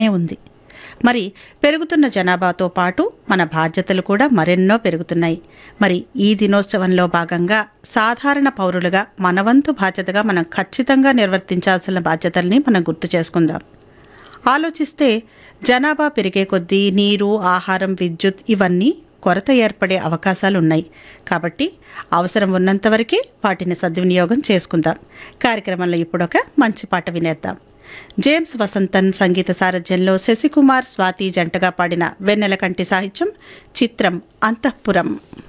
ఉంది మరి పెరుగుతున్న జనాభాతో పాటు మన బాధ్యతలు కూడా మరెన్నో పెరుగుతున్నాయి మరి ఈ దినోత్సవంలో భాగంగా సాధారణ పౌరులుగా మనవంతు బాధ్యతగా మనం ఖచ్చితంగా నిర్వర్తించాల్సిన బాధ్యతల్ని మనం గుర్తు చేసుకుందాం ఆలోచిస్తే జనాభా పెరిగే కొద్దీ నీరు ఆహారం విద్యుత్ ఇవన్నీ కొరత ఏర్పడే అవకాశాలు ఉన్నాయి కాబట్టి అవసరం ఉన్నంత వరకే వాటిని సద్వినియోగం చేసుకుందాం కార్యక్రమంలో ఇప్పుడు ఒక మంచి పాట వినేద్దాం జేమ్స్ వసంతన్ సంగీత సారథ్యంలో శశికుమార్ స్వాతి జంటగా పాడిన వెన్నెల కంటి సాహిత్యం చిత్రం అంతఃపురం